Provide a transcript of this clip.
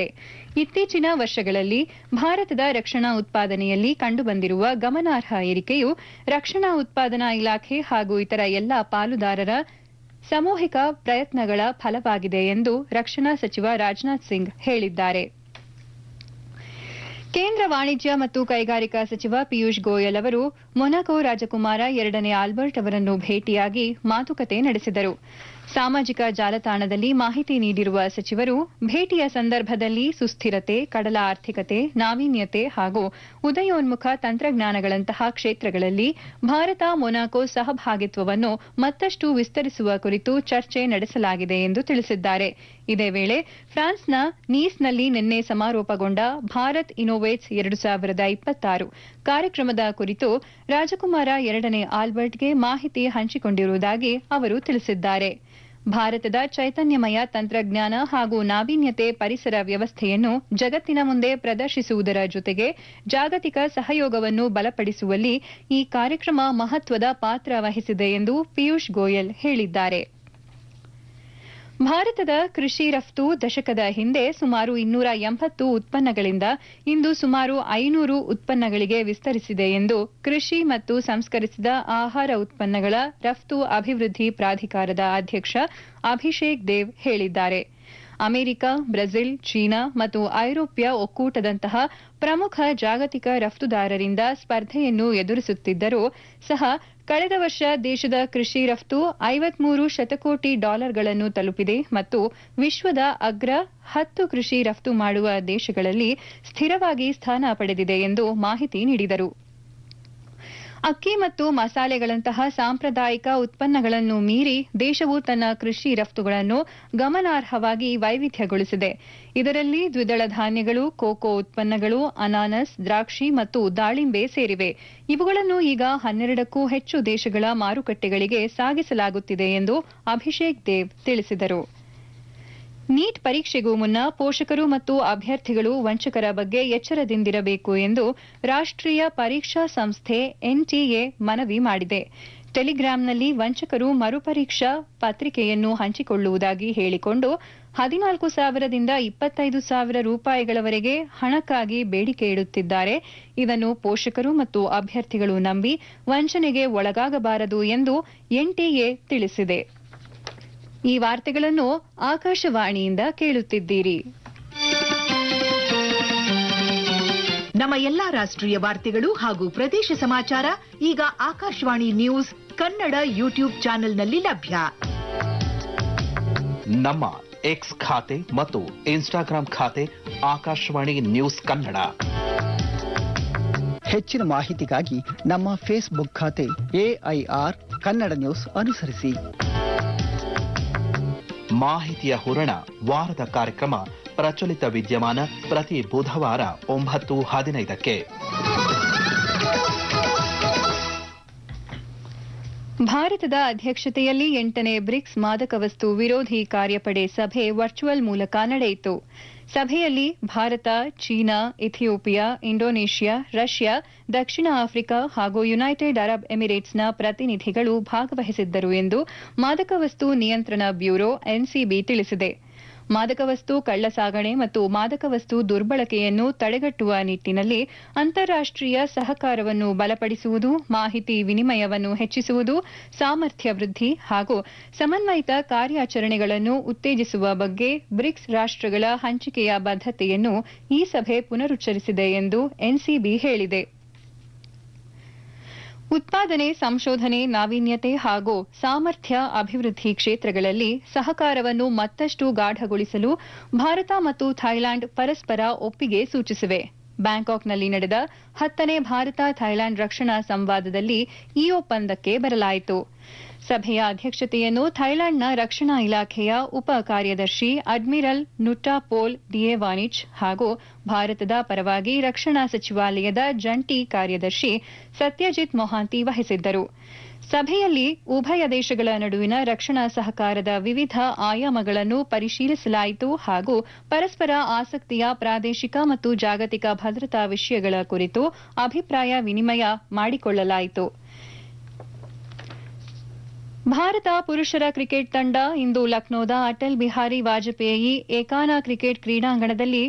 ತಿಳಿಸಿದ್ದಾರೆ ಇತ್ತೀಚಿನ ವರ್ಷಗಳಲ್ಲಿ ಭಾರತದ ರಕ್ಷಣಾ ಉತ್ಪಾದನೆಯಲ್ಲಿ ಕಂಡುಬಂದಿರುವ ಗಮನಾರ್ಹ ಏರಿಕೆಯು ರಕ್ಷಣಾ ಉತ್ಪಾದನಾ ಇಲಾಖೆ ಹಾಗೂ ಇತರ ಎಲ್ಲಾ ಪಾಲುದಾರರ ಸಾಮೂಹಿಕ ಪ್ರಯತ್ನಗಳ ಫಲವಾಗಿದೆ ಎಂದು ರಕ್ಷಣಾ ಸಚಿವ ರಾಜನಾಥ್ ಸಿಂಗ್ ಹೇಳಿದ್ದಾರೆ ಕೇಂದ್ರ ವಾಣಿಜ್ಯ ಮತ್ತು ಕೈಗಾರಿಕಾ ಸಚಿವ ಪಿಯೂಷ್ ಗೋಯಲ್ ಅವರು ಮೊನಾಕೋ ರಾಜಕುಮಾರ ಎರಡನೇ ಆಲ್ಬರ್ಟ್ ಅವರನ್ನು ಭೇಟಿಯಾಗಿ ಮಾತುಕತೆ ನಡೆಸಿದರು ಸಾಮಾಜಿಕ ಜಾಲತಾಣದಲ್ಲಿ ಮಾಹಿತಿ ನೀಡಿರುವ ಸಚಿವರು ಭೇಟಿಯ ಸಂದರ್ಭದಲ್ಲಿ ಸುಸ್ಥಿರತೆ ಕಡಲ ಆರ್ಥಿಕತೆ ನಾವೀನ್ಯತೆ ಹಾಗೂ ಉದಯೋನ್ಮುಖ ತಂತ್ರಜ್ಞಾನಗಳಂತಹ ಕ್ಷೇತ್ರಗಳಲ್ಲಿ ಭಾರತ ಮೊನಾಕೋ ಸಹಭಾಗಿತ್ವವನ್ನು ಮತ್ತಷ್ಟು ವಿಸ್ತರಿಸುವ ಕುರಿತು ಚರ್ಚೆ ನಡೆಸಲಾಗಿದೆ ಎಂದು ತಿಳಿಸಿದ್ದಾರೆ ಇದೇ ವೇಳೆ ಫ್ರಾನ್ಸ್ನ ನೀಸ್ನಲ್ಲಿ ನಿನ್ನೆ ಸಮಾರೋಪಗೊಂಡ ಭಾರತ್ ಇನೋವೇಟ್ಸ್ ಎರಡು ಸಾವಿರದ ಇಪ್ಪತ್ತಾರು ಕಾರ್ಯಕ್ರಮದ ಕುರಿತು ರಾಜಕುಮಾರ ಎರಡನೇ ಆಲ್ಬರ್ಟ್ಗೆ ಮಾಹಿತಿ ಹಂಚಿಕೊಂಡಿರುವುದಾಗಿ ಅವರು ತಿಳಿಸಿದ್ದಾರೆ ಭಾರತದ ಚೈತನ್ಯಮಯ ತಂತ್ರಜ್ಞಾನ ಹಾಗೂ ನಾವೀನ್ಯತೆ ಪರಿಸರ ವ್ಯವಸ್ಥೆಯನ್ನು ಜಗತ್ತಿನ ಮುಂದೆ ಪ್ರದರ್ಶಿಸುವುದರ ಜೊತೆಗೆ ಜಾಗತಿಕ ಸಹಯೋಗವನ್ನು ಬಲಪಡಿಸುವಲ್ಲಿ ಈ ಕಾರ್ಯಕ್ರಮ ಮಹತ್ವದ ಪಾತ್ರ ವಹಿಸಿದೆ ಎಂದು ಪಿಯೂಷ್ ಗೋಯಲ್ ಹೇಳಿದ್ದಾರೆ ಭಾರತದ ಕೃಷಿ ರಫ್ತು ದಶಕದ ಹಿಂದೆ ಸುಮಾರು ಇನ್ನೂರ ಎಂಬತ್ತು ಉತ್ಪನ್ನಗಳಿಂದ ಇಂದು ಸುಮಾರು ಐನೂರು ಉತ್ಪನ್ನಗಳಿಗೆ ವಿಸ್ತರಿಸಿದೆ ಎಂದು ಕೃಷಿ ಮತ್ತು ಸಂಸ್ಕರಿಸಿದ ಆಹಾರ ಉತ್ಪನ್ನಗಳ ರಫ್ತು ಅಭಿವೃದ್ಧಿ ಪ್ರಾಧಿಕಾರದ ಅಧ್ಯಕ್ಷ ಅಭಿಷೇಕ್ ದೇವ್ ಹೇಳಿದ್ದಾರೆ ಅಮೆರಿಕ ಬ್ರೆಜಿಲ್ ಚೀನಾ ಮತ್ತು ಐರೋಪ್ಯ ಒಕ್ಕೂಟದಂತಹ ಪ್ರಮುಖ ಜಾಗತಿಕ ರಫ್ತುದಾರರಿಂದ ಸ್ಪರ್ಧೆಯನ್ನು ಎದುರಿಸುತ್ತಿದ್ದರೂ ಸಹ ಕಳೆದ ವರ್ಷ ದೇಶದ ಕೃಷಿ ರಫ್ತು ಐವತ್ಮೂರು ಶತಕೋಟಿ ಡಾಲರ್ಗಳನ್ನು ತಲುಪಿದೆ ಮತ್ತು ವಿಶ್ವದ ಅಗ್ರ ಹತ್ತು ಕೃಷಿ ರಫ್ತು ಮಾಡುವ ದೇಶಗಳಲ್ಲಿ ಸ್ಥಿರವಾಗಿ ಸ್ಥಾನ ಪಡೆದಿದೆ ಎಂದು ಮಾಹಿತಿ ನೀಡಿದರು ಅಕ್ಕಿ ಮತ್ತು ಮಸಾಲೆಗಳಂತಹ ಸಾಂಪ್ರದಾಯಿಕ ಉತ್ಪನ್ನಗಳನ್ನು ಮೀರಿ ದೇಶವು ತನ್ನ ಕೃಷಿ ರಫ್ತುಗಳನ್ನು ಗಮನಾರ್ಹವಾಗಿ ವೈವಿಧ್ಯಗೊಳಿಸಿದೆ ಇದರಲ್ಲಿ ದ್ವಿದಳ ಧಾನ್ಯಗಳು ಕೋಕೋ ಉತ್ಪನ್ನಗಳು ಅನಾನಸ್ ದ್ರಾಕ್ಷಿ ಮತ್ತು ದಾಳಿಂಬೆ ಸೇರಿವೆ ಇವುಗಳನ್ನು ಈಗ ಹನ್ನೆರಡಕ್ಕೂ ಹೆಚ್ಚು ದೇಶಗಳ ಮಾರುಕಟ್ಟೆಗಳಿಗೆ ಸಾಗಿಸಲಾಗುತ್ತಿದೆ ಎಂದು ಅಭಿಷೇಕ್ ದೇವ್ ತಿಳಿಸಿದರು ನೀಟ್ ಪರೀಕ್ಷೆಗೂ ಮುನ್ನ ಪೋಷಕರು ಮತ್ತು ಅಭ್ಯರ್ಥಿಗಳು ವಂಚಕರ ಬಗ್ಗೆ ಎಚ್ಚರದಿಂದಿರಬೇಕು ಎಂದು ರಾಷ್ಟ್ರೀಯ ಪರೀಕ್ಷಾ ಸಂಸ್ಥೆ ಎನ್ಟಿಎ ಮನವಿ ಮಾಡಿದೆ ಟೆಲಿಗ್ರಾಂನಲ್ಲಿ ವಂಚಕರು ಮರುಪರೀಕ್ಷಾ ಪತ್ರಿಕೆಯನ್ನು ಹಂಚಿಕೊಳ್ಳುವುದಾಗಿ ಹೇಳಿಕೊಂಡು ಹದಿನಾಲ್ಕು ಸಾವಿರದಿಂದ ಇಪ್ಪತ್ತೈದು ಸಾವಿರ ರೂಪಾಯಿಗಳವರೆಗೆ ಹಣಕ್ಕಾಗಿ ಬೇಡಿಕೆ ಇಡುತ್ತಿದ್ದಾರೆ ಇದನ್ನು ಪೋಷಕರು ಮತ್ತು ಅಭ್ಯರ್ಥಿಗಳು ನಂಬಿ ವಂಚನೆಗೆ ಒಳಗಾಗಬಾರದು ಎಂದು ಎನ್ಟಿಎ ತಿಳಿಸಿದೆ ಈ ವಾರ್ತೆಗಳನ್ನು ಆಕಾಶವಾಣಿಯಿಂದ ಕೇಳುತ್ತಿದ್ದೀರಿ ನಮ್ಮ ಎಲ್ಲಾ ರಾಷ್ಟ್ರೀಯ ವಾರ್ತೆಗಳು ಹಾಗೂ ಪ್ರದೇಶ ಸಮಾಚಾರ ಈಗ ಆಕಾಶವಾಣಿ ನ್ಯೂಸ್ ಕನ್ನಡ ಯೂಟ್ಯೂಬ್ ಚಾನೆಲ್ನಲ್ಲಿ ಲಭ್ಯ ನಮ್ಮ ಎಕ್ಸ್ ಖಾತೆ ಮತ್ತು ಇನ್ಸ್ಟಾಗ್ರಾಂ ಖಾತೆ ಆಕಾಶವಾಣಿ ನ್ಯೂಸ್ ಕನ್ನಡ ಹೆಚ್ಚಿನ ಮಾಹಿತಿಗಾಗಿ ನಮ್ಮ ಫೇಸ್ಬುಕ್ ಖಾತೆ ಎಐಆರ್ ಕನ್ನಡ ನ್ಯೂಸ್ ಅನುಸರಿಸಿ ಮಾಹಿತಿಯ ಹೂರಣ ವಾರದ ಕಾರ್ಯಕ್ರಮ ಪ್ರಚಲಿತ ವಿದ್ಯಮಾನ ಪ್ರತಿ ಬುಧವಾರ ಒಂಬತ್ತು ಹದಿನೈದಕ್ಕೆ ಭಾರತದ ಅಧ್ಯಕ್ಷತೆಯಲ್ಲಿ ಎಂಟನೇ ಬ್ರಿಕ್ಸ್ ಮಾದಕ ವಸ್ತು ವಿರೋಧಿ ಕಾರ್ಯಪಡೆ ಸಭೆ ವರ್ಚುವಲ್ ಮೂಲಕ ನಡೆಯಿತು ಸಭೆಯಲ್ಲಿ Bharat China Ethiopia Indonesia Russia ದಕ್ಷಿಣ ಆಫ್ರಿಕಾ ಹಾಗೂ ಯುನೈಟೆಡ್ ಅರಬ್ ಎಮಿರೇಟ್ಸ್ನ ಪ್ರತಿನಿಧಿಗಳು ಭಾಗವಹಿಸಿದ್ದರು ಎಂದು ಮಾದಕ ವಸ್ತು ನಿಯಂತ್ರಣ ಬ್ಯೂರೋ ಎನ್ಸಿಬಿ ತಿಳಿಸಿದೆ ಮಾದಕ ವಸ್ತು ಕಳ್ಳಸಾಗಣೆ ಮತ್ತು ಮಾದಕ ವಸ್ತು ದುರ್ಬಳಕೆಯನ್ನು ತಡೆಗಟ್ಟುವ ನಿಟ್ಟಿನಲ್ಲಿ ಅಂತಾರಾಷ್ಟೀಯ ಸಹಕಾರವನ್ನು ಬಲಪಡಿಸುವುದು ಮಾಹಿತಿ ವಿನಿಮಯವನ್ನು ಹೆಚ್ಚಿಸುವುದು ಸಾಮರ್ಥ್ಯ ವೃದ್ಧಿ ಹಾಗೂ ಸಮನ್ವಯಿತ ಕಾರ್ಯಾಚರಣೆಗಳನ್ನು ಉತ್ತೇಜಿಸುವ ಬಗ್ಗೆ ಬ್ರಿಕ್ಸ್ ರಾಷ್ಟ್ರಗಳ ಹಂಚಿಕೆಯ ಬದ್ಧತೆಯನ್ನು ಈ ಸಭೆ ಪುನರುಚ್ಚರಿಸಿದೆ ಎಂದು ಎನ್ಸಿಬಿ ಹೇಳಿದೆ ಉತ್ಪಾದನೆ ಸಂಶೋಧನೆ ನಾವೀನ್ಯತೆ ಹಾಗೂ ಸಾಮರ್ಥ್ಯ ಅಭಿವೃದ್ಧಿ ಕ್ಷೇತ್ರಗಳಲ್ಲಿ ಸಹಕಾರವನ್ನು ಮತ್ತಷ್ಟು ಗಾಢಗೊಳಿಸಲು ಭಾರತ ಮತ್ತು ಥೈಲ್ಯಾಂಡ್ ಪರಸ್ಪರ ಒಪ್ಪಿಗೆ ಸೂಚಿಸಿವೆ ಬ್ಯಾಂಕಾಕ್ನಲ್ಲಿ ನಡೆದ ಹತ್ತನೇ ಭಾರತ ಥೈಲ್ಯಾಂಡ್ ರಕ್ಷಣಾ ಸಂವಾದದಲ್ಲಿ ಈ ಒಪ್ಪಂದಕ್ಕೆ ಬರಲಾಯಿತು ಸಭೆಯ ಅಧ್ಯಕ್ಷತೆಯನ್ನು ಥೈಲ್ಯಾಂಡ್ನ ರಕ್ಷಣಾ ಇಲಾಖೆಯ ಉಪ ಕಾರ್ಯದರ್ಶಿ ಅಡ್ಮಿರಲ್ ನುಟಾಪೋಲ್ ಡಿಯೆವಾನಿಚ್ ಹಾಗೂ ಭಾರತದ ಪರವಾಗಿ ರಕ್ಷಣಾ ಸಚಿವಾಲಯದ ಜಂಟಿ ಕಾರ್ಯದರ್ಶಿ ಸತ್ಯಜಿತ್ ಮೊಹಾಂತಿ ವಹಿಸಿದ್ದರು ಸಭೆಯಲ್ಲಿ ಉಭಯ ದೇಶಗಳ ನಡುವಿನ ರಕ್ಷಣಾ ಸಹಕಾರದ ವಿವಿಧ ಆಯಾಮಗಳನ್ನು ಪರಿಶೀಲಿಸಲಾಯಿತು ಹಾಗೂ ಪರಸ್ಪರ ಆಸಕ್ತಿಯ ಪ್ರಾದೇಶಿಕ ಮತ್ತು ಜಾಗತಿಕ ಭದ್ರತಾ ವಿಷಯಗಳ ಕುರಿತು ಅಭಿಪ್ರಾಯ ವಿನಿಮಯ ಮಾಡಿಕೊಳ್ಳಲಾಯಿತು ಭಾರತ ಪುರುಷರ ಕ್ರಿಕೆಟ್ ತಂಡ ಇಂದು ಲಕ್ನೋದ ಅಟಲ್ ಬಿಹಾರಿ ವಾಜಪೇಯಿ ಏಕಾನ ಕ್ರಿಕೆಟ್ ಕ್ರೀಡಾಂಗಣದಲ್ಲಿ